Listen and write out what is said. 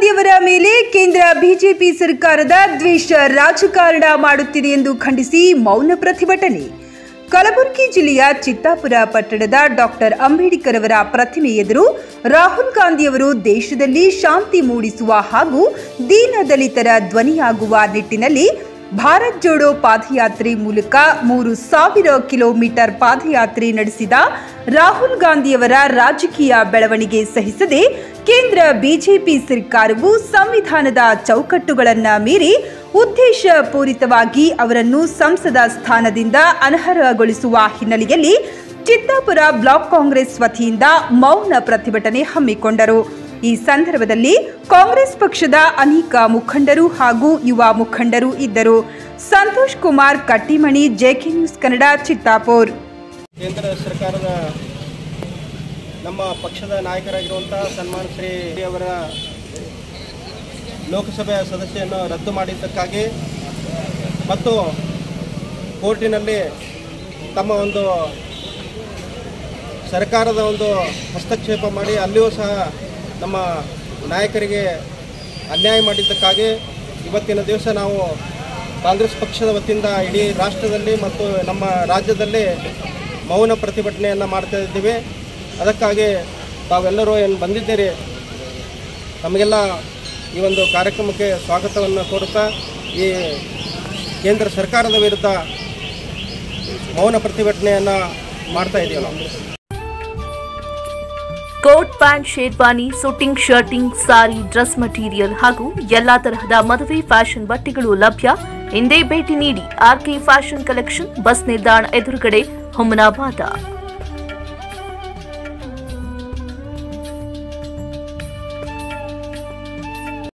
ಗಾಂಧಿಯವರ ಮೇಲೆ ಕೇಂದ್ರ ಬಿಜೆಪಿ ಸರ್ಕಾರದ ದ್ವೇಷ ರಾಜಕಾರಣ ಮಾಡುತ್ತಿದೆ ಎಂದು ಖಂಡಿಸಿ ಮೌನ ಪ್ರತಿಭಟನೆ ಕಲಬುರಗಿ ಜಿಲ್ಲೆಯ ಚಿತ್ತಾಪುರ ಪಟ್ಟಣದ ಡಾಕ್ಟರ್ ಅಂಬೇಡ್ಕರ್ ಅವರ ಪ್ರತಿಮೆ ಎದುರು ರಾಹುಲ್ ಗಾಂಧಿಯವರು ದೇಶದಲ್ಲಿ ಶಾಂತಿ ಮೂಡಿಸುವ ಹಾಗೂ ದೀನ ದಲಿತರ ಧ್ವನಿಯಾಗುವ ನಿಟ್ಟಿನಲ್ಲಿ ಭಾರತ್ ಜೋಡೋ ಪಾದಯಾತ್ರೆ ಮೂಲಕ ಮೂರು ಸಾವಿರ ಕಿಲೋಮೀಟರ್ ಪಾದಯಾತ್ರೆ ನಡೆಸಿದ ರಾಹುಲ್ ಗಾಂಧಿಯವರ ರಾಜಕೀಯ ಬೆಳವಣಿಗೆ ಸಹಿಸದೆ ಕೇಂದ್ರ ಬಿಜೆಪಿ ಸರ್ಕಾರವು ಸಂವಿಧಾನದ ಚೌಕಟ್ಟುಗಳನ್ನು ಮೀರಿ ಉದ್ದೇಶಪೂರಿತವಾಗಿ ಅವರನ್ನು ಸಂಸದ ಸ್ಥಾನದಿಂದ ಅನರ್ಹಗೊಳಿಸುವ ಹಿನ್ನೆಲೆಯಲ್ಲಿ ಚಿತ್ತಾಪುರ ಬ್ಲಾಕ್ ಕಾಂಗ್ರೆಸ್ ವತಿಯಿಂದ ಮೌನ ಪ್ರತಿಭಟನೆ ಹಮ್ಮಿಕೊಂಡರು ಈ ಸಂದರ್ಭದಲ್ಲಿ ಕಾಂಗ್ರೆಸ್ ಪಕ್ಷದ ಅನೇಕ ಮುಖಂಡರು ಹಾಗೂ ಯುವ ಮುಖಂಡರು ಇದ್ದರು ಸಂತೋಷ್ ಕುಮಾರ್ ಕಟ್ಟಿಮಣಿ ಜೆಕೆ ನ್ಯೂಸ್ ಕನ್ನಡ ಚಿತ್ತಾಪುರ್ ಕೇಂದ್ರ ಸರ್ಕಾರದ ನಮ್ಮ ಪಕ್ಷದ ನಾಯಕರಾಗಿರುವಂಥ ಸನ್ಮಾನ್ ಶ್ರೀ ಅವರ ಲೋಕಸಭೆಯ ಸದಸ್ಯವನ್ನು ರದ್ದು ಮಾಡಿದ್ದಕ್ಕಾಗಿ ಮತ್ತು ಕೋರ್ಟಿನಲ್ಲಿ ತಮ್ಮ ಒಂದು ಸರ್ಕಾರದ ಒಂದು ಹಸ್ತಕ್ಷೇಪ ಮಾಡಿ ಅಲ್ಲಿಯೂ ಸಹ ನಮ್ಮ ನಾಯಕರಿಗೆ ಅನ್ಯಾಯ ಮಾಡಿದ್ದಕ್ಕಾಗಿ ಇವತ್ತಿನ ದಿವಸ ನಾವು ಕಾಂಗ್ರೆಸ್ ಪಕ್ಷದ ವತಿಯಿಂದ ಇಡೀ ರಾಷ್ಟ್ರದಲ್ಲಿ ಮತ್ತು ನಮ್ಮ ರಾಜ್ಯದಲ್ಲಿ ಮೌನ ಪ್ರತಿಭಟನೆಯನ್ನು ಮಾಡ್ತಾ ಇದ್ದೀವಿ ಅದಕ್ಕಾಗಿ ತಾವೆಲ್ಲರೂ ಏನು ಬಂದಿದ್ದೀರಿ ತಮಗೆಲ್ಲ ಈ ಒಂದು ಕಾರ್ಯಕ್ರಮಕ್ಕೆ ಸ್ವಾಗತವನ್ನು ಕೋರುತ್ತಾ ಈ ಕೇಂದ್ರ ಸರ್ಕಾರದ ವಿರುದ್ಧ ಮೌನ ಪ್ರತಿಭಟನೆಯನ್ನು ಮಾಡ್ತಾ ಇದ್ದೀವಿ ನಾವು coat pant sherwani suiting shirting sari dress material ಹಾಗೂ ಎಲ್ಲಾ ತರಹದ ಮದುವೆ ಫ್ಯಾಷನ್ ಬಟ್ಟೆಗಳು ಲಭ್ಯ ಹಿಂದೆ ಭೇಟಿ ನೀಡಿ ಆರ್ಕೆ ಫ್ಯಾಷನ್ ಕಲೆಕ್ಷನ್ ಬಸ್ ನಿಲ್ದಾಣ ಎದುರುಗಡೆ ಹುಮನಾಬಾದ